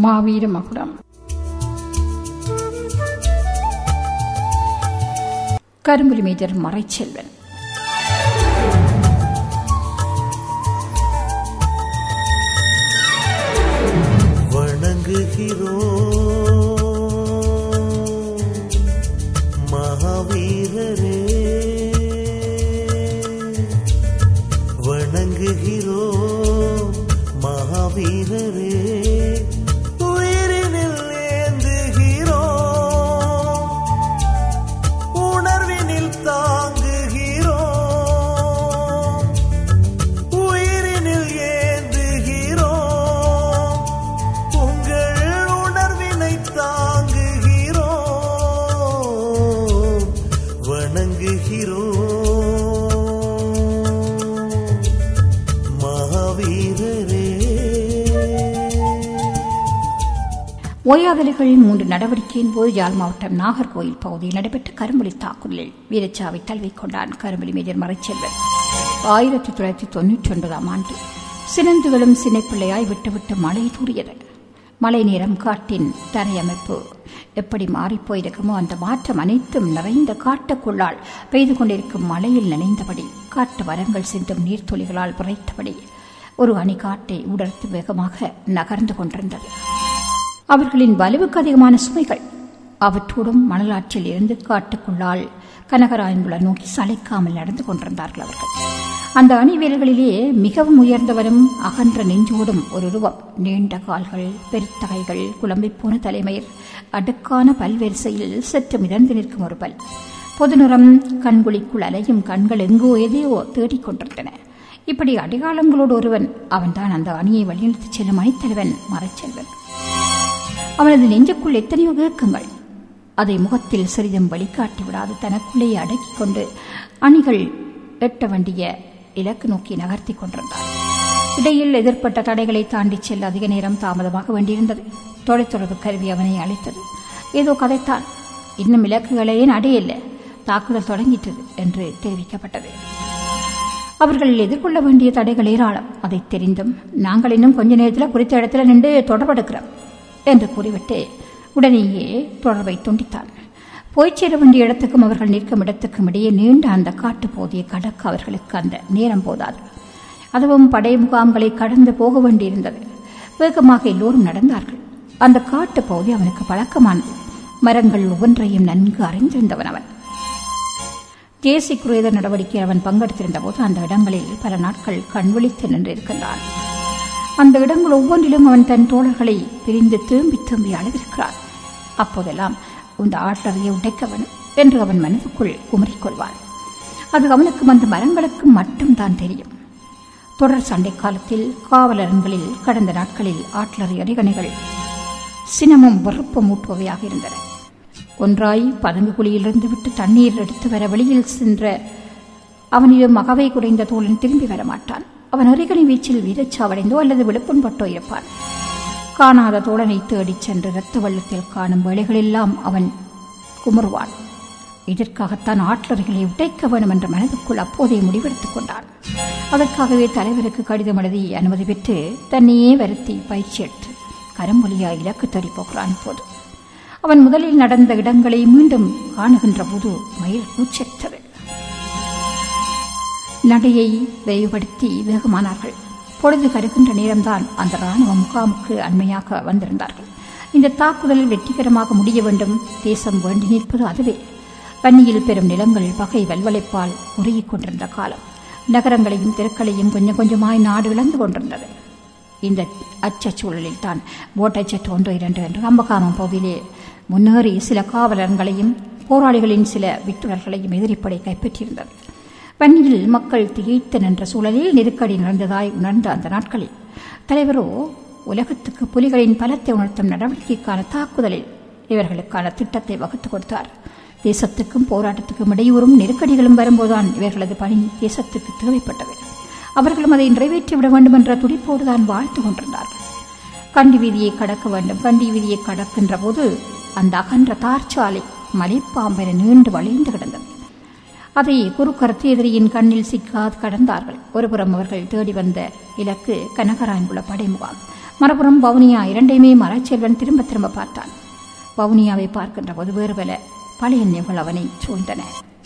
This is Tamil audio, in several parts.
மாவீர மகுடம் கரும்புலி மேஜர் மறைச்செல்வன் வணங்குகிறோம் மகாவீரரே வணங்குகிறோம் மகாவீரரே உயிரினில் ஏந்துகிறோம் உணர்வினில் தாங்குகிறோம் உயிரினில் ஏந்துகிறோம் உங்கள் உணர்வினை தாங்குகிறோம் வணங்குகிறோம் மகாவீரரே ஓயாதலைகள் மூன்று நடவடிக்கையின் போது யாழ் மாவட்டம் நாகர்கோயில் பகுதியில் நடைபெற்ற கரும்புலி தாக்குதலில் வீரச்சாவை தழுவிக்கொண்டான் கரும்புலி மேஜர் மறைச்செல்வன் ஆயிரத்தி தொள்ளாயிரத்தி தொன்னூற்றி ஒன்பதாம் ஆண்டு சினந்துகளும் சினைப்பிள்ளையாய் விட்டுவிட்டு மழை தூறியது மழை நேரம் காட்டின் தரையமைப்பு எப்படி மாறிப்போயிருக்குமோ அந்த மாற்றம் அனைத்தும் நிறைந்த காட்டுக்குள்ளால் பெய்து கொண்டிருக்கும் மழையில் நனைந்தபடி காட்டு வரங்கள் சிந்தும் நீர்த்துளிகளால் புரைத்தபடி ஒரு அணி காட்டை உடர்த்து வேகமாக நகர்ந்து கொண்டிருந்தது அவர்களின் வலுவுக்கு அதிகமான சுமைகள் அவற்றோடும் மணலாற்றில் இருந்து காட்டுக்குள்ளால் கனகராயன்குள நோக்கி சளைக்காமல் நடந்து கொண்டிருந்தார்கள் அவர்கள் அந்த அணி வீரர்களிலே மிகவும் உயர்ந்தவரும் அகன்ற நெஞ்சோடும் ஒரு உருவம் நீண்ட கால்கள் பெருத்தகைகள் குழம்பிப் போன தலைமயிர் அடுக்கான பல்வரிசையில் சற்று மிதந்து நிற்கும் ஒரு பல் பொதுநிறம் கண்குழிக்குள் அலையும் கண்கள் எங்கோ எதையோ தேடிக் கொண்டிருந்தன இப்படி அடையாளங்களோடு ஒருவன் அவன்தான் அந்த அணியை வழிநடத்திச் செல்லும் அணித்தலைவன் மறைச்செல்வன் அவனது நெஞ்சுக்குள் எத்தனையோ ஏக்கங்கள் அதை முகத்தில் சிறிதும் வழிகாட்டி விடாது தனக்குள்ளேயே அடக்கிக் கொண்டு அணிகள் எட்ட வேண்டிய இலக்கு நோக்கி நகர்த்தி கொண்டிருந்தார் இடையில் எதிர்ப்பட்ட தடைகளை தாண்டிச் செல்ல அதிக நேரம் தாமதமாக வேண்டியிருந்தது தொலைத்தொடர்பு கருவி அவனை அழைத்தது ஏதோ கதைத்தான் இன்னும் இலக்குகளையே அடையல தாக்குதல் தொடங்கிட்டது என்று தெரிவிக்கப்பட்டது அவர்கள் எதிர்கொள்ள வேண்டிய தடைகள் ஏராளம் அதை தெரிந்தும் நாங்கள் இன்னும் கொஞ்ச நேரத்தில் குறித்த இடத்துல நின்று தொடர்பெடுக்கிறோம் என்று கூறிவிட்டு உடனேயே தொடர்பை துண்டித்தான் போய்ச் சேர வேண்டிய இடத்துக்கும் அவர்கள் நிற்கும் இடத்துக்கும் இடையே நீண்ட அந்த காட்டு போதிய கடக்க அவர்களுக்கு அந்த நேரம் போதாது அதுவும் படை முகாம்களை கடந்து போக வேண்டியிருந்தது வேகமாக எல்லோரும் நடந்தார்கள் அந்த காட்டு பகுதி அவனுக்கு பழக்கமானது மரங்கள் ஒவ்வொன்றையும் நன்கு அறிந்திருந்தவன் அவன் தேசிய குறைத நடவடிக்கை அவன் பங்கெடுத்திருந்த போது அந்த இடங்களில் பல நாட்கள் கண்விழித்து நின்றிருக்கின்றான் அந்த இடங்கள் ஒவ்வொன்றிலும் அவன் தன் தோழர்களை பிரிந்து திரும்பி திரும்பி அழுதிருக்கிறான் அப்போதெல்லாம் இந்த ஆட்லரையை உடைக்க வேணும் என்று அவன் மனதுக்குள் குமரிக்கொள்வான் அது அவனுக்கு அந்த மரங்களுக்கு மட்டும்தான் தெரியும் தொடர் சண்டை காலத்தில் காவலரங்களில் கடந்த நாட்களில் ஆட்லரி அடிகணைகள் சினமும் வெறுப்பும் ஊட்டுபவையாக இருந்தன ஒன்றாய் பதுங்கு குழியிலிருந்து விட்டு தண்ணீர் எடுத்து வர வெளியில் சென்ற அவனிடம் மகவை குறைந்த தோழன் திரும்பி வரமாட்டான் அவன் அருகணி வீச்சில் வீரச்சாவடைந்தோ அல்லது விழுப்புண்பட்டோ இருப்பான் காணாத தோழனை தேடிச் சென்று இரத்த வெள்ளத்தில் காணும் வேளைகளெல்லாம் அவன் குமுறுவான் இதற்காகத்தான் ஆட்லர்களை உடைக்க வேண்டும் என்ற மனதுக்குள் அப்போதே முடிவெடுத்துக் கொண்டான் அதற்காகவே தலைவருக்கு கடிதம் எழுதி அனுமதி பெற்று தன்னையே வருத்தி பயிற்சி எடுத்து கரம்பொலியா இலக்கு தேடி போகிறான் போது அவன் முதலில் நடந்த இடங்களை மீண்டும் காணுகின்ற போது மயில் கூச்செத்தது நடையை விரைவுபடுத்தி வேகமானார்கள் பொழுது கருகின்ற நேரம்தான் அந்த ராணுவ முகாமுக்கு அண்மையாக வந்திருந்தார்கள் இந்த தாக்குதல் வெற்றிகரமாக முடிய வேண்டும் தேசம் வேண்டி நிற்பது அதுவே வன்னியில் பெரும் நிலங்கள் பகை வல்வளைப்பால் உருகிக் கொண்டிருந்த காலம் நகரங்களையும் தெருக்களையும் கொஞ்சம் கொஞ்சமாய் நாடு இழந்து கொண்டிருந்தது இந்த அச்சச் சூழலில் தான் ஓட்டைச்சற்று ஒன்று இரண்டு என்று அம்பகாமம் பகுதியிலே முன்னேறி சில காவலர்களையும் போராளிகளின் சில விட்டுடர்களையும் எதிரிப்படை கைப்பற்றியிருந்தது வன்னியில் மக்கள் திகைத்து நின்ற சூழலில் நெருக்கடி நிறைந்ததாய் உணர்ந்த அந்த நாட்களில் தலைவரோ உலகத்துக்கு புலிகளின் பலத்தை உணர்த்தும் நடவடிக்கைக்கான தாக்குதலில் இவர்களுக்கான திட்டத்தை வகுத்துக் கொடுத்தார் தேசத்துக்கும் போராட்டத்துக்கும் இடையூறும் நெருக்கடிகளும் வரும்போதுதான் இவர்களது பணி தேசத்துக்கு தேவைப்பட்டது அவர்களும் அதை நிறைவேற்றிவிட வேண்டும் என்ற துடிப்போடு தான் வாழ்த்து கொண்டிருந்தார்கள் கண்டி வீதியை கடக்க வேண்டும் கண்டி வீதியை கடக்கின்ற போது அந்த அகன்ற தார்ச்சாலை மலைப்பாம்பென நீண்டு வளைந்து கிடந்தது அதை குறுக்கரத்து எதிரியின் கண்ணில் சிக்காது கடந்தார்கள் ஒருபுறம் அவர்கள் தேடி வந்த இலக்கு கனகராயங்குள படை முகாம் மறுபுறம் வவுனியா இரண்டையுமே மரச்செல்வன் திரும்ப திரும்ப பார்த்தான் வவுனியாவை பார்க்கின்ற போது வேறு பல பழைய நினைவுகள் அவனை சூழ்ந்தன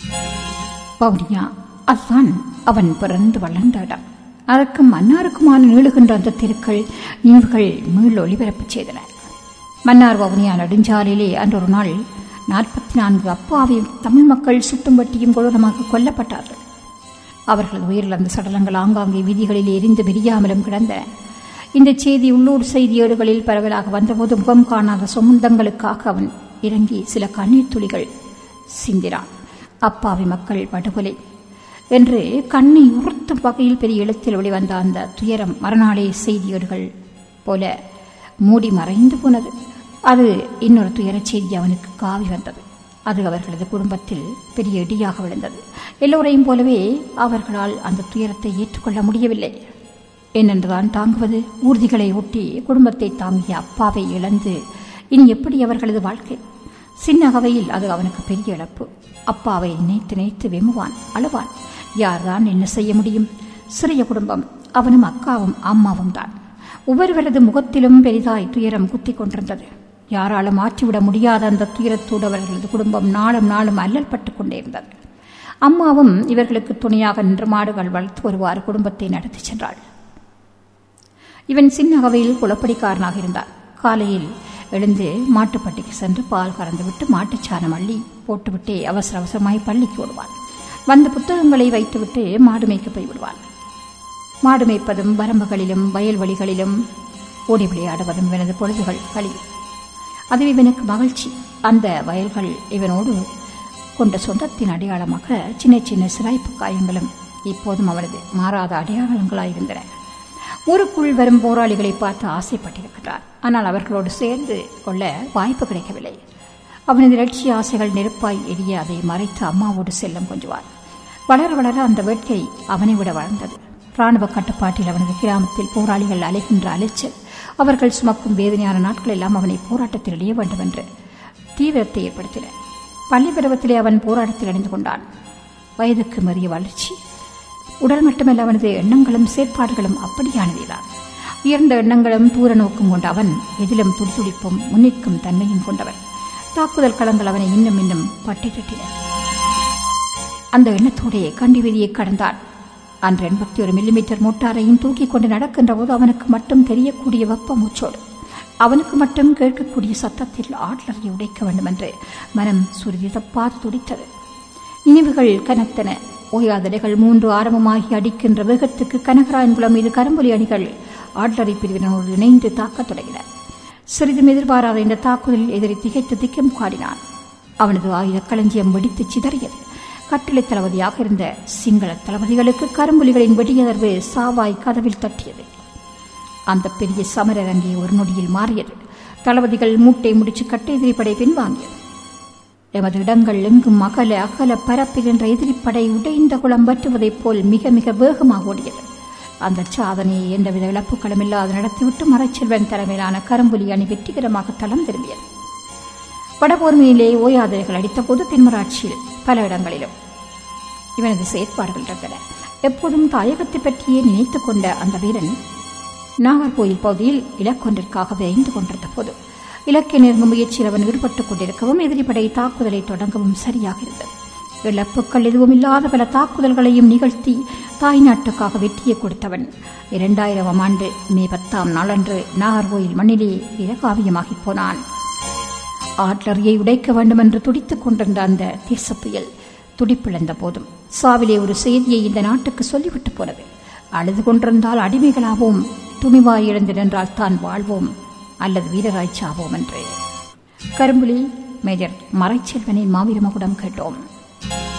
வவுனியா அதுதான் அவன் பிறந்து வளர்ந்த இடம் அதற்கும் மன்னாருக்குமான நீளுகின்ற அந்த தெருக்கள் நினைவுகள் மீள் ஒளிபரப்பு செய்தன மன்னார் வவுனியா நெடுஞ்சாலையிலே அன்றொரு நாள் நாற்பத்தி நான்கு அப்பாவியும் தமிழ் மக்கள் சுட்டும் வட்டியும் கொடூரமாக கொல்லப்பட்டார்கள் அவர்களது உயிரிழந்த சடலங்கள் ஆங்காங்கே வீதிகளில் எரிந்து விரியாமலும் கிடந்தன இந்த செய்தி உள்ளூர் செய்தியேடுகளில் பரவலாக வந்தபோது முகம் காணாத சொந்தங்களுக்காக அவன் இறங்கி சில கண்ணீர் துளிகள் சிந்தினான் அப்பாவி மக்கள் படுகொலை என்று கண்ணை உறுத்தும் வகையில் பெரிய எழுத்தில் வெளிவந்த அந்த துயரம் மறுநாளே செய்தியேடுகள் போல மூடி மறைந்து போனது அது இன்னொரு துயரச் செய்தி அவனுக்கு காவி வந்தது அது அவர்களது குடும்பத்தில் பெரிய இடியாக விழுந்தது எல்லோரையும் போலவே அவர்களால் அந்த துயரத்தை ஏற்றுக்கொள்ள முடியவில்லை ஏனென்றுதான் தாங்குவது ஊர்திகளை ஒட்டி குடும்பத்தை தாங்கிய அப்பாவை இழந்து இனி எப்படி அவர்களது வாழ்க்கை சின்ன அகவையில் அது அவனுக்கு பெரிய இழப்பு அப்பாவை நினைத்து நினைத்து வெமுவான் அழுவான் யார்தான் என்ன செய்ய முடியும் சிறிய குடும்பம் அவனும் அக்காவும் அம்மாவும் தான் ஒவ்வொருவரது முகத்திலும் பெரிதாய் துயரம் குத்திக் கொண்டிருந்தது யாராலும் மாற்றிவிட முடியாத அந்த துயரத்தோடு அவர்களது குடும்பம் நாளும் நாளும் அல்லல் பட்டுக் கொண்டே இருந்தது அம்மாவும் இவர்களுக்கு துணையாக நின்று மாடுகள் வளர்த்து வருவாறு குடும்பத்தை நடத்தி சென்றாள் இவன் சின்ன அகவையில் குளப்படிக்காரனாக இருந்தான் காலையில் எழுந்து மாட்டுப்பட்டிக்கு சென்று பால் கறந்துவிட்டு மாட்டுச்சாணம் அள்ளி போட்டுவிட்டே அவசர அவசரமாய் பள்ளிக்கு விடுவான் வந்து புத்தகங்களை வைத்துவிட்டு மாடு மேய்க்க போய் விடுவான் மாடு மேய்ப்பதும் வரம்புகளிலும் வயல்வெளிகளிலும் ஓடி விளையாடுவதும் இவனது பொழுதுகள் கழியும் அது இவனுக்கு மகிழ்ச்சி அந்த வயல்கள் இவனோடு கொண்ட சொந்தத்தின் அடையாளமாக சின்ன சின்ன சிராய்ப்பு காயங்களும் இப்போதும் அவனது மாறாத அடையாளங்களாயிருந்தன ஊருக்குள் வரும் போராளிகளை பார்த்து ஆசைப்பட்டிருக்கிறார் ஆனால் அவர்களோடு சேர்ந்து கொள்ள வாய்ப்பு கிடைக்கவில்லை அவனது லட்சிய ஆசைகள் நெருப்பாய் எரிய அதை மறைத்து அம்மாவோடு செல்லம் கொஞ்சுவார் வளர வளர அந்த வேட்கை அவனை விட வளர்ந்தது ராணுவ கட்டுப்பாட்டில் அவனது கிராமத்தில் போராளிகள் அலைகின்ற அலைச்சல் அவர்கள் சுமக்கும் வேதனையான நாட்கள் எல்லாம் அவனை போராட்டத்தில் இணைய வேண்டும் என்று தீவிரத்தை ஏற்படுத்தின பள்ளி பருவத்திலே அவன் போராட்டத்தில் அணிந்து கொண்டான் வயதுக்கு மீறிய வளர்ச்சி உடல் மட்டுமல்ல அவனது எண்ணங்களும் செயற்பாடுகளும் அப்படியானவைதான் உயர்ந்த எண்ணங்களும் தூர நோக்கும் கொண்ட அவன் எதிலும் துடிதுடிப்பும் முன்னிற்கும் தன்மையும் கொண்டவன் தாக்குதல் களங்கள் அவனை இன்னும் இன்னும் பட்டி தட்டின அந்த எண்ணத்தோடே கண்டி வீதியை கடந்தான் அன்று எண்பத்தி ஒரு மில்லிமீட்டர் மோட்டாரையும் தூக்கிக் கொண்டு நடக்கின்ற போது அவனுக்கு மட்டும் தெரியக்கூடிய வெப்ப மூச்சோடு அவனுக்கு மட்டும் கேட்கக்கூடிய சத்தத்தில் ஆட்லரை உடைக்க வேண்டும் என்று மனம் சுருதி தப்பாது துடித்தது நினைவுகள் கனத்தன ஓயாதலைகள் மூன்று ஆரம்பமாகி அடிக்கின்ற வேகத்துக்கு கனகராயன்குளம் மீது கரும்புலி அணிகள் ஆட்லரை பிரிவினரோடு இணைந்து தாக்கத் தொடங்கின சிறிதும் எதிர்பாராத இந்த தாக்குதலில் எதிரி திகைத்து திக்கம் காடினான் அவனது ஆயுத களஞ்சியம் வெடித்து சிதறியது கட்டளை தளபதியாக இருந்த சிங்கள தளபதிகளுக்கு கரும்புலிகளின் வெடியதர்வு சாவாய் கதவில் தட்டியது அந்த பெரிய சமரரங்கே ஒரு நொடியில் மாறியது தளபதிகள் மூட்டை முடிச்சு கட்டெதிரிப்படை பின்வாங்கியது எமது இடங்கள் எங்கும் அகல அகல பரப்பில் எதிரிப்படை உடைந்த குளம் வற்றுவதைப் போல் மிக மிக வேகமாக ஓடியது அந்த சாதனையை எந்தவித இழப்புகளும் இல்லாது நடத்திவிட்டு மறைச்செல்வன் தலைமையிலான கரும்புலி அணி வெற்றிகரமாக தளம் திரும்பியது வடபோர்மையிலே ஓயாதலைகள் அடித்தபோது தென்மராட்சியில் பல இடங்களிலும் இவனது செயற்பாடுகள் இருந்தன எப்போதும் தாயகத்தை பற்றியே நினைத்துக் கொண்ட அந்த வீரன் நாகர்கோயில் பகுதியில் இலக்கொன்றிற்காக விரைந்து கொண்டிருந்த போது இலக்கை நெருங்கும் முயற்சியில் அவன் ஈடுபட்டுக் கொண்டிருக்கவும் எதிரிப்படை தாக்குதலை தொடங்கவும் சரியாக இருந்தது இழப்புக்கள் எதுவும் இல்லாத பல தாக்குதல்களையும் நிகழ்த்தி தாய்நாட்டுக்காக வெற்றியை கொடுத்தவன் இரண்டாயிரம் ஆண்டு மே பத்தாம் நாளன்று நாகர்கோயில் மண்ணிலே இரகாவியமாகிப் போனான் ஆட்லரியை உடைக்க வேண்டும் என்று துடித்துக் கொண்டிருந்த அந்த தேசப் புயல் துடிப்பிழந்த போதும் சாவிலே ஒரு செய்தியை இந்த நாட்டுக்கு சொல்லிவிட்டு போனது அழுது கொண்டிருந்தால் அடிமைகளாவோம் துணிவாய் இழந்து நின்றால் தான் வாழ்வோம் அல்லது வீரராய் சாவோம் என்று கரும்புலி மேஜர் மறைச்செல்வனை மாவீரமகுடம் கேட்டோம்